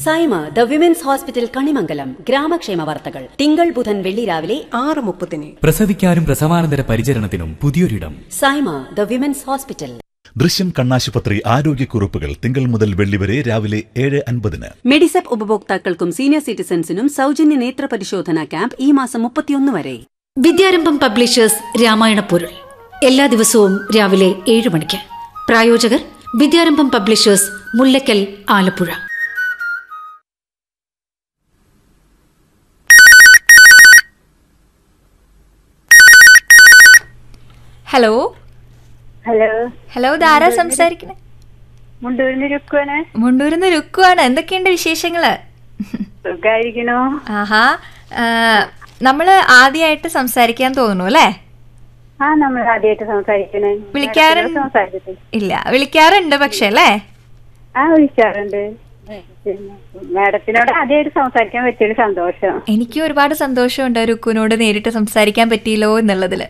Saima the women's hospital Kanimangalam ഗ്രാമക്ഷേമ വാർത്തകൾ തിങ്കൾ ബുധൻ വെള്ളി രാവിലെ ആറ് മുപ്പതിന് പ്രസവിക്കാനും പ്രസവാനന്തര പരിചരണത്തിനും പുതിയൊരിടം സൈമ ദ വിമൻസ് ഹോസ്പിറ്റൽ ദൃശ്യം കണ്ണാശുപത്രി ആരോഗ്യക്കുറിപ്പുകൾ തിങ്കൾ മുതൽ വെള്ളി വരെ രാവിലെ ഏഴ് അൻപതിന് മെഡിസെപ്പ് ഉപഭോക്താക്കൾക്കും സീനിയർ സിറ്റിസൺസിനും സൗജന്യ നേത്ര പരിശോധന ക്യാമ്പ് ഈ മാസം മുപ്പത്തിയൊന്ന് വരെ വിദ്യാരംഭം പബ്ലിഷേഴ്സ് രാമായണ പൊരുൾ എല്ലാ ദിവസവും രാവിലെ ഏഴ് മണിക്ക് പ്രായോജകർ Vidyarambham publishers Mullakkal Alappuzha hello hello hello ഇതാരാ സംസാരിക്കണേ മുണ്ടൂരിന്ന് രുക്കുവാണ് മുണ്ടൂരിന്ന് രുക്കുവാണ് എന്തൊക്കെയുണ്ട് വിശേഷങ്ങള് സുഖായിരിക്കണോ ആഹാ ആ, നമ്മള് ആദ്യമായിട്ട് സംസാരിക്കാൻ തോന്നുന്നു അല്ലേ ആ നമ്മൾ ആദ്യമായിട്ട് സംസാരിക്കണേ വിളിക്കാറുണ്ട് സംസാരിക്കട്ടെ ഇല്ല വിളിക്കാറുണ്ട് പക്ഷെ അല്ലേ ആ വിളിക്കാറുണ്ട് പിന്നെ മാഡത്തിനോട് ആദ്യമായിട്ട് സംസാരിക്കാൻ പറ്റിയൊരു സന്തോഷം എനിക്ക് ഒരുപാട് സന്തോഷമുണ്ട് രുക്കുവിനോട് നേരിട്ട് സംസാരിക്കാൻ പറ്റിയല്ലോ എന്നുള്ളതില്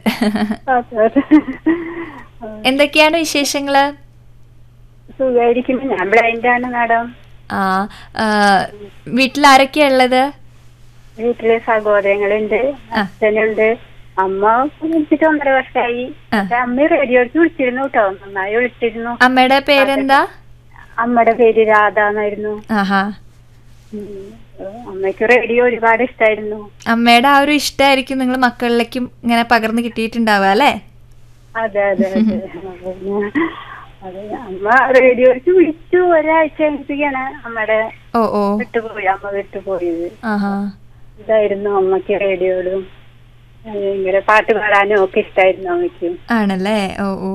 എന്തൊക്കെയാണ് വിശേഷങ്ങള് സുഖായിരിക്കുന്നു ഞാൻ ബ്ലൈൻഡ് ആണ് മാഡം ആ ആ, വീട്ടിൽ ആരൊക്കെയാ ഉള്ളത് വീട്ടില് സഹോദരങ്ങളുണ്ട് അച്ഛനുണ്ട് അമ്മ വിളിച്ചിട്ട് ഒന്നര വർഷമായി ആ. പക്ഷെ അമ്മ റേഡിയോയ്ക്ക് വിളിച്ചിരുന്നു കേട്ടോ നന്നായി വിളിച്ചിരുന്നു അമ്മയുടെ പേരെന്താ അമ്മയുടെ പേര് രാധ എന്നായിരുന്നു ആഹാ ഉം. അമ്മയ്ക്ക് റേഡിയോ ഒരുപാട് ഇഷ്ടായിരുന്നു അമ്മയുടെ ആ ഒരു ഇഷ്ടമായിരിക്കും നിങ്ങൾ മക്കളിലേക്കും ഇങ്ങനെ പകർന്നു കിട്ടിയിട്ടുണ്ടാവുക അല്ലേ അതെ അതെ അതെ പിന്നെ അതെ അമ്മ റേഡിയോയ്ക്ക് വിളിച്ചു ഒരാഴ്ച കഴിഞ്ഞിട്ടാണ് അമ്മയുടെ ഓ ഓ വിട്ടുപോയി അമ്മ വിട്ടുപോയത് ആഹാ ഇതായിരുന്നു അമ്മയ്ക്ക് റേഡിയോയിലും ഭയങ്കര പാട്ട് പാടാനും ഒക്കെ ഇഷ്ടായിരുന്നു അമ്മയ്ക്ക് ആണല്ലേ ഓ ഓ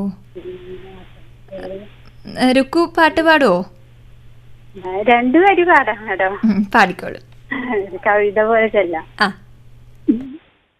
ഏ, രുക്കു പാട്ട് പാടുവോ രണ്ടുപേരും പാടാം കേട്ടോ ഉം, പാടിക്കോളൂ കവിത പോലെ ചെല്ലാം ആ